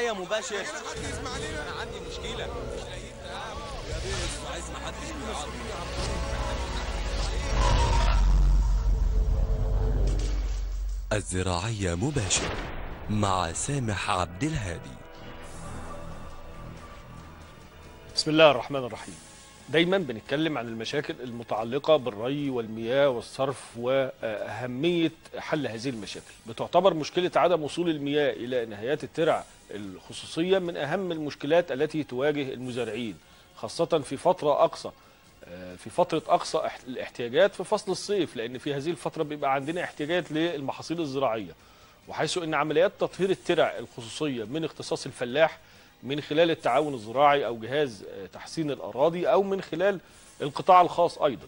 الزراعية مباشر انا عندي مشكله مش لاقيين يا بيه عايز ما حدش يعرف. الزراعية مباشر مع سامح عبد الهادي بسم الله الرحمن الرحيم دايما بنتكلم عن المشاكل المتعلقة بالري والمياه والصرف وأهمية حل هذه المشاكل بتعتبر مشكلة عدم وصول المياه إلى نهايات الترع الخصوصية من أهم المشكلات التي تواجه المزارعين خاصة في فترة أقصى آه، في فترة أقصى اح- الاحتياجات في فصل الصيف لأن في هذه الفترة بيبقى عندنا احتياجات للمحاصيل الزراعية وحيث أن عمليات تطهير الترع الخصوصية من اختصاص الفلاح من خلال التعاون الزراعي أو جهاز آه، تحسين الأراضي أو من خلال القطاع الخاص أيضا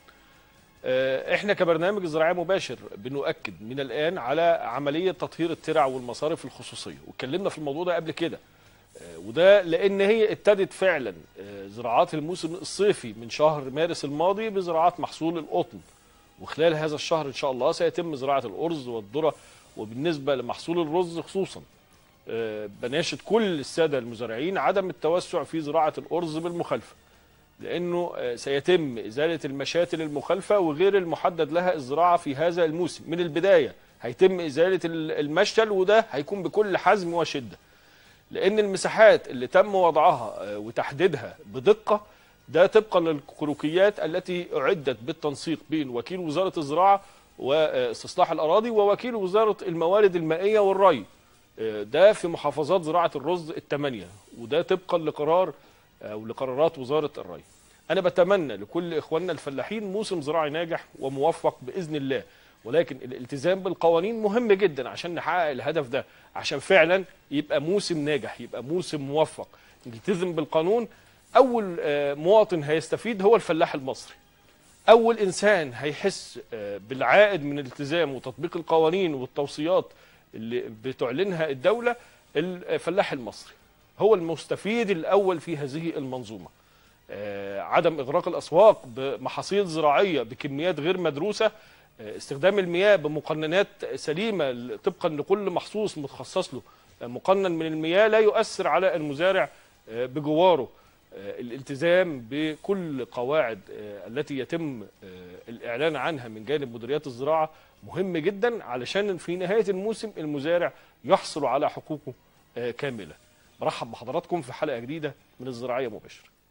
آه، احنا كبرنامج زراعي مباشر بنؤكد من الآن على عملية تطهير الترع والمصارف الخصوصية واتكلمنا في الموضوع ده قبل كده آه، وده لان هي ابتدت فعلا آه، زراعات الموسم الصيفي من شهر مارس الماضي بزراعات محصول القطن وخلال هذا الشهر ان شاء الله سيتم زراعه الارز والذره وبالنسبه لمحصول الرز خصوصا آه، بناشد كل الساده المزارعين عدم التوسع في زراعه الارز بالمخالفه لانه آه، سيتم ازاله المشاتل المخالفه وغير المحدد لها الزراعه في هذا الموسم من البدايه هيتم ازاله ال- المشتل وده هيكون بكل حزم وشده لان المساحات اللي تم وضعها آه، وتحديدها بدقه ده طبقا للكروكيات التي اعدت بالتنسيق بين وكيل وزاره الزراعه واستصلاح الاراضي ووكيل وزاره الموارد المائيه والري آه، ده في محافظات زراعه الرز الثمانيه وده طبقا لقرار او لقرارات وزاره الري انا بتمنى لكل اخواننا الفلاحين موسم زراعي ناجح وموفق باذن الله ولكن الالتزام بالقوانين مهم جدا عشان نحقق الهدف ده عشان فعلا يبقى موسم ناجح يبقى موسم موفق نلتزم بالقانون اول آه، مواطن هيستفيد هو الفلاح المصري اول انسان هيحس آه، بالعائد من الالتزام وتطبيق القوانين والتوصيات اللي بتعلنها الدوله الفلاح المصري هو المستفيد الاول في هذه المنظومه آه، عدم اغراق الاسواق بمحاصيل زراعيه بكميات غير مدروسه آه، استخدام المياه بمقننات سليمه طبقا لكل محصوص متخصص له آه، مقنن من المياه لا يؤثر على المزارع آه، بجواره آه، الالتزام بكل قواعد آه، التي يتم آه، الاعلان عنها من جانب مديريات الزراعه مهم جدا علشان في نهايه الموسم المزارع يحصل على حقوقه آه، كامله برحب بحضراتكم في حلقه جديده من الزراعيه مباشره